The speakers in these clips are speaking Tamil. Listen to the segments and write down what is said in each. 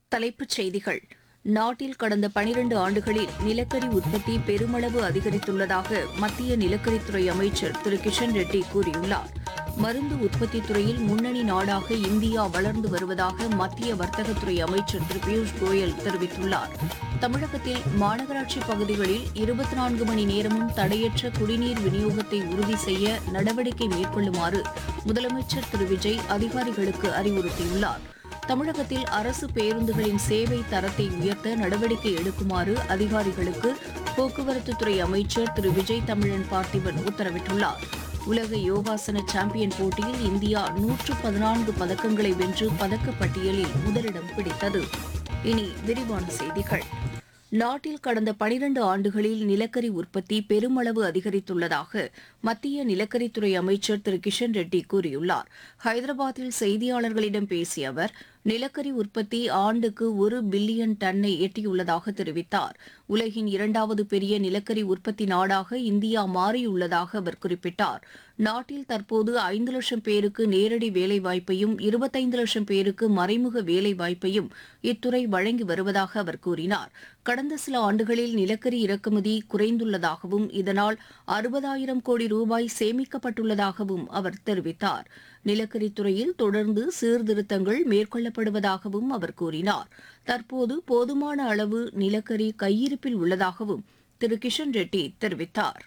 தலைப்புச் செய்திகள் நாட்டில் கடந்த பனிரண்டு ஆண்டுகளில் நிலக்கரி உற்பத்தி பெருமளவு அதிகரித்துள்ளதாக மத்திய நிலக்கரித்துறை அமைச்சர் திரு கிஷன் ரெட்டி கூறியுள்ளார் மருந்து உற்பத்தித் துறையில் முன்னணி நாடாக இந்தியா வளர்ந்து வருவதாக மத்திய வர்த்தகத்துறை அமைச்சர் திரு பியூஷ் கோயல் தெரிவித்துள்ளார் தமிழகத்தில் மாநகராட்சி பகுதிகளில் இருபத்தி நான்கு மணி நேரமும் தடையற்ற குடிநீர் விநியோகத்தை உறுதி செய்ய நடவடிக்கை மேற்கொள்ளுமாறு முதலமைச்சர் திரு விஜய் அதிகாரிகளுக்கு அறிவுறுத்தியுள்ளார் தமிழகத்தில் அரசு பேருந்துகளின் சேவை தரத்தை உயர்த்த நடவடிக்கை எடுக்குமாறு அதிகாரிகளுக்கு போக்குவரத்துத்துறை அமைச்சர் திரு விஜய் தமிழன் பார்த்திபன் உத்தரவிட்டுள்ளார் உலக யோகாசன சாம்பியன் போட்டியில் இந்தியா நூற்று பதினான்கு பதக்கங்களை வென்று பதக்கப்பட்டியலில் முதலிடம் பிடித்தது இனி விரிவான செய்திகள் நாட்டில் கடந்த பனிரண்டு ஆண்டுகளில் நிலக்கரி உற்பத்தி பெருமளவு அதிகரித்துள்ளதாக மத்திய நிலக்கரித்துறை அமைச்சர் திரு கிஷன் ரெட்டி கூறியுள்ளார் ஹைதராபாத்தில் செய்தியாளர்களிடம் பேசிய அவர் நிலக்கரி உற்பத்தி ஆண்டுக்கு ஒரு பில்லியன் டன்னை எட்டியுள்ளதாக தெரிவித்தார் உலகின் இரண்டாவது பெரிய நிலக்கரி உற்பத்தி நாடாக இந்தியா மாறியுள்ளதாக அவர் குறிப்பிட்டார் நாட்டில் தற்போது ஐந்து லட்சம் பேருக்கு நேரடி வேலைவாய்ப்பையும் இருபத்தைந்து லட்சம் பேருக்கு மறைமுக வேலைவாய்ப்பையும் இத்துறை வழங்கி வருவதாக அவர் கூறினார் கடந்த சில ஆண்டுகளில் நிலக்கரி இறக்குமதி குறைந்துள்ளதாகவும் இதனால் அறுபதாயிரம் கோடி ரூபாய் சேமிக்கப்பட்டுள்ளதாகவும் அவர் தெரிவித்தார் நிலக்கரித்துறையில் தொடர்ந்து சீர்திருத்தங்கள் மேற்கொள்ளப்படுவதாகவும் அவர் கூறினார் தற்போது போதுமான அளவு நிலக்கரி கையிருப்பில் உள்ளதாகவும் திரு கிஷன் ரெட்டி தெரிவித்தார்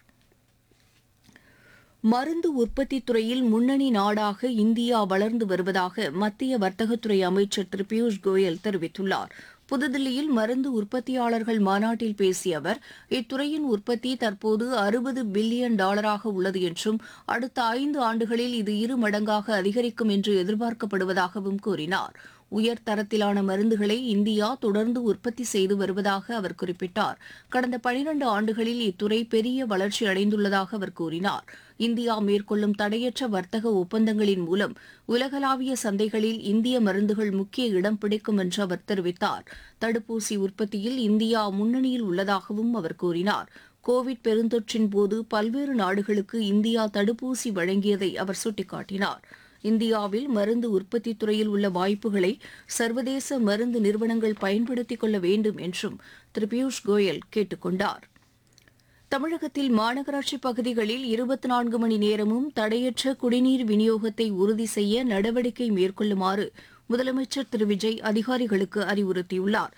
மருந்து உற்பத்தித் துறையில் முன்னணி நாடாக இந்தியா வளர்ந்து வருவதாக மத்திய வர்த்தகத்துறை அமைச்சர் திரு பியூஷ் கோயல் தெரிவித்துள்ளார் புதுதில்லியில் மருந்து உற்பத்தியாளர்கள் மாநாட்டில் பேசிய அவர் இத்துறையின் உற்பத்தி தற்போது அறுபது பில்லியன் டாலராக உள்ளது என்றும் அடுத்த ஐந்து ஆண்டுகளில் இது இரு மடங்காக அதிகரிக்கும் என்று எதிர்பார்க்கப்படுவதாகவும் கூறினார் உயர் தரத்திலான மருந்துகளை இந்தியா தொடர்ந்து உற்பத்தி செய்து வருவதாக அவர் குறிப்பிட்டார் கடந்த பனிரண்டு ஆண்டுகளில் இத்துறை பெரிய வளர்ச்சி அடைந்துள்ளதாக அவர் கூறினார் இந்தியா மேற்கொள்ளும் தடையற்ற வர்த்தக ஒப்பந்தங்களின் மூலம் உலகளாவிய சந்தைகளில் இந்திய மருந்துகள் முக்கிய இடம் பிடிக்கும் என்று அவர் தெரிவித்தார் தடுப்பூசி உற்பத்தியில் இந்தியா முன்னணியில் உள்ளதாகவும் அவர் கூறினார் கோவிட் பெருந்தொற்றின் போது பல்வேறு நாடுகளுக்கு இந்தியா தடுப்பூசி வழங்கியதை அவர் சுட்டிக்காட்டினார் இந்தியாவில் மருந்து உற்பத்தித் துறையில் உள்ள வாய்ப்புகளை சர்வதேச மருந்து நிறுவனங்கள் பயன்படுத்திக் கொள்ள வேண்டும் என்றும் திரு பியூஷ் கோயல் கேட்டுக் கொண்டார் தமிழகத்தில் மாநகராட்சி பகுதிகளில் இருபத்தி நான்கு மணி நேரமும் தடையற்ற குடிநீர் விநியோகத்தை உறுதி செய்ய நடவடிக்கை மேற்கொள்ளுமாறு முதலமைச்சர் திரு விஜய் அதிகாரிகளுக்கு அறிவுறுத்தியுள்ளார்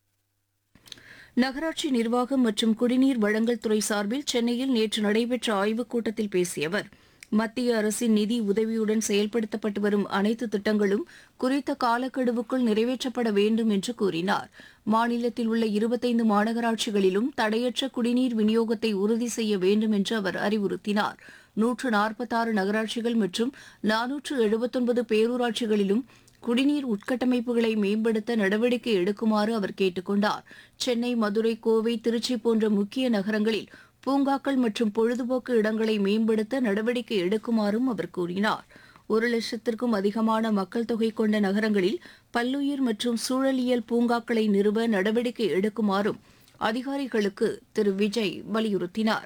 நகராட்சி நிர்வாகம் மற்றும் குடிநீர் வழங்கல் துறை சார்பில் சென்னையில் நேற்று நடைபெற்ற ஆய்வுக் கூட்டத்தில் பேசிய அவர் மத்திய அரசின் நிதி உதவியுடன் செயல்படுத்தப்பட்டு வரும் அனைத்து திட்டங்களும் குறித்த காலக்கெடுவுக்குள் நிறைவேற்றப்பட வேண்டும் என்று கூறினார் மாநிலத்தில் உள்ள இருபத்தைந்து மாநகராட்சிகளிலும் தடையற்ற குடிநீர் விநியோகத்தை உறுதி செய்ய வேண்டும் என்று அவர் அறிவுறுத்தினார் நூற்று நாற்பத்தாறு நகராட்சிகள் மற்றும் நானூற்று எழுபத்தொன்பது பேரூராட்சிகளிலும் குடிநீர் உட்கட்டமைப்புகளை மேம்படுத்த நடவடிக்கை எடுக்குமாறு அவர் கேட்டுக் கொண்டார் சென்னை மதுரை கோவை திருச்சி போன்ற முக்கிய நகரங்களில் பூங்காக்கள் மற்றும் பொழுதுபோக்கு இடங்களை மேம்படுத்த நடவடிக்கை எடுக்குமாறும் அவர் கூறினார் ஒரு லட்சத்திற்கும் அதிகமான மக்கள் தொகை கொண்ட நகரங்களில் பல்லுயிர் மற்றும் சூழலியல் பூங்காக்களை நிறுவ நடவடிக்கை எடுக்குமாறும் அதிகாரிகளுக்கு திரு விஜய் வலியுறுத்தினார்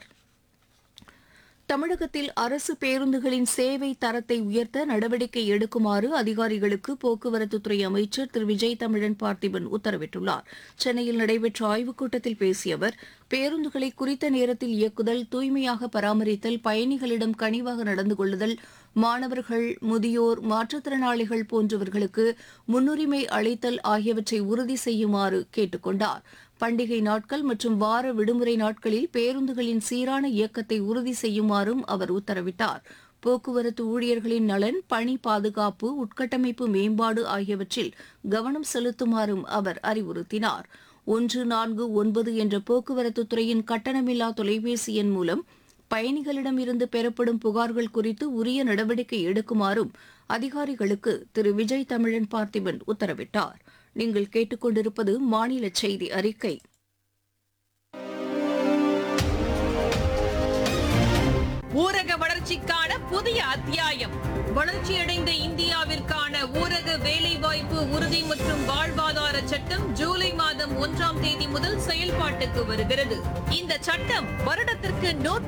தமிழகத்தில் அரசு பேருந்துகளின் சேவை தரத்தை உயர்த்த நடவடிக்கை எடுக்குமாறு அதிகாரிகளுக்கு போக்குவரத்துத்துறை அமைச்சர் திரு விஜய் தமிழன் பார்த்திபன் உத்தரவிட்டுள்ளார் சென்னையில் நடைபெற்ற ஆய்வுக் கூட்டத்தில் பேசிய அவர் பேருந்துகளை குறித்த நேரத்தில் இயக்குதல் தூய்மையாக பராமரித்தல் பயணிகளிடம் கனிவாக நடந்து கொள்ளுதல் மாணவர்கள் முதியோர் மாற்றுத்திறனாளிகள் போன்றவர்களுக்கு முன்னுரிமை அளித்தல் ஆகியவற்றை உறுதி செய்யுமாறு கேட்டுக் கொண்டார் பண்டிகை நாட்கள் மற்றும் வார விடுமுறை நாட்களில் பேருந்துகளின் சீரான இயக்கத்தை உறுதி செய்யுமாறும் அவர் உத்தரவிட்டார் போக்குவரத்து ஊழியர்களின் நலன் பணி பாதுகாப்பு உட்கட்டமைப்பு மேம்பாடு ஆகியவற்றில் கவனம் செலுத்துமாறும் அவர் அறிவுறுத்தினார் ஒன்று நான்கு ஒன்பது என்ற போக்குவரத்து துறையின் கட்டணமில்லா தொலைபேசி எண் மூலம் பயணிகளிடமிருந்து பெறப்படும் புகார்கள் குறித்து உரிய நடவடிக்கை எடுக்குமாறும் அதிகாரிகளுக்கு திரு விஜய் தமிழன் பார்த்திபன் உத்தரவிட்டார் நீங்கள் கேட்டுக்கொண்டிருப்பது மாநில செய்தி அறிக்கை ஊரக வளர்ச்சிக்கான புதிய அத்தியாயம் வளர்ச்சியடைந்த இந்தியாவிற்கான ஊரக வேலைவாய்ப்பு உறுதி மற்றும் வாழ்வாதார சட்டம் ஜூலை மாதம் ஒன்றாம் தேதி முதல் செயல்பாட்டுக்கு வருகிறது இந்த சட்டம் வருடத்திற்கு நூற்று